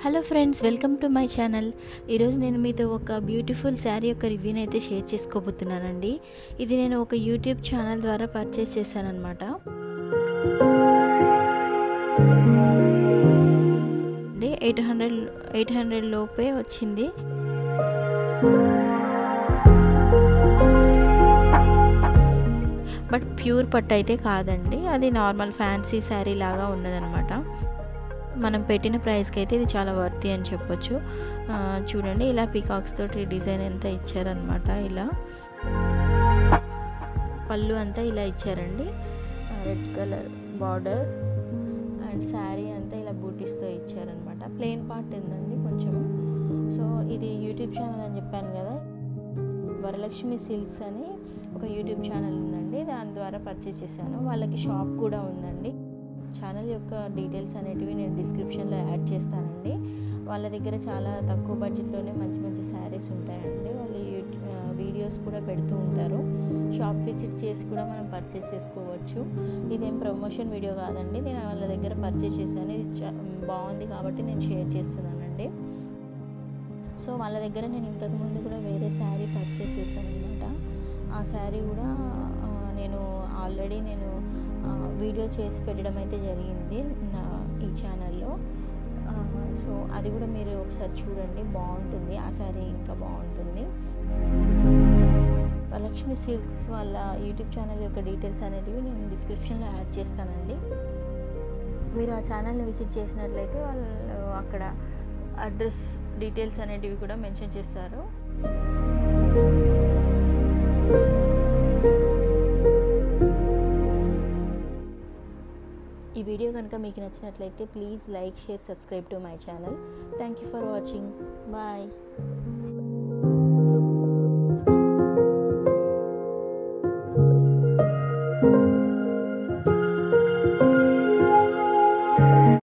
hello friends welcome to my channel ఈరోజు నేను మీతో ఒక బ్యూటిఫుల్ శారీ యొక్క రివ్యూని అయితే షేర్ చేసుకోబోతున్నానండి ఇది నేను ఒక యూట్యూబ్ ఛానల్ ద్వారా పర్చేస్ చేశానమాట అంటే ఎయిట్ హండ్రెడ్ ఎయిట్ హండ్రెడ్ లోపే వచ్చింది బట్ ప్యూర్ పట్టు అయితే కాదండి అది నార్మల్ ఫ్యాన్సీ శారీ లాగా ఉన్నదనమాట మనం పెట్టిన ప్రైస్కి అయితే ఇది చాలా వర్తి అని చెప్పొచ్చు చూడండి ఇలా పీకాక్స్ తోటి డిజైన్ ఎంత ఇచ్చారనమాట ఇలా పళ్ళు అంతా ఇలా ఇచ్చారండి red colour border and sari అంతా ఇలా బూటీస్తో ఇచ్చారనమాట ప్లెయిన్ పార్ట్ ఉందండి కొంచెం సో ఇది యూట్యూబ్ ఛానల్ అని చెప్పాను కదా వరలక్ష్మి సిల్క్స్ అని ఒక యూట్యూబ్ ఛానల్ ఉందండి దాని ద్వారా పర్చేస్ చేశాను వాళ్ళకి షాప్ కూడా ఉందండి ఛానల్ యొక్క డీటెయిల్స్ అనేటివి నేను డిస్క్రిప్షన్లో యాడ్ చేస్తానండి వాళ్ళ దగ్గర చాలా తక్కువ బడ్జెట్లోనే మంచి మంచి శారీస్ ఉంటాయండి వాళ్ళు వీడియోస్ కూడా పెడుతూ ఉంటారు షాప్ విజిట్ చేసి కూడా మనం పర్చేస్ చేసుకోవచ్చు ఇదేం ప్రమోషన్ వీడియో కాదండి నేను వాళ్ళ దగ్గర పర్చేస్ చేశాను ఇది బాగుంది కాబట్టి నేను షేర్ చేస్తున్నానండి సో వాళ్ళ దగ్గర నేను ఇంతకుముందు కూడా వేరే శారీ పర్చేస్ చేశాను అనమాట ఆ శారీ కూడా నేను ఆల్రెడీ నేను వీడియో చేసి పెట్టడం అయితే జరిగింది నా ఈ ఛానల్లో సో అది కూడా మీరు ఒకసారి చూడండి బాగుంటుంది ఆ శారీ ఇంకా బాగుంటుంది లక్ష్మి సిల్క్స్ వాళ్ళ యూట్యూబ్ ఛానల్ యొక్క డీటెయిల్స్ అనేటివి నేను డిస్క్రిప్షన్లో యాడ్ చేస్తానండి మీరు ఆ ఛానల్ని విజిట్ చేసినట్లయితే వాళ్ళు అక్కడ అడ్రస్ డీటెయిల్స్ అనేటివి కూడా మెన్షన్ చేస్తారు ఈ వీడియో కనుక మీకు నచ్చినట్లయితే please like share subscribe to my channel thank you for watching bye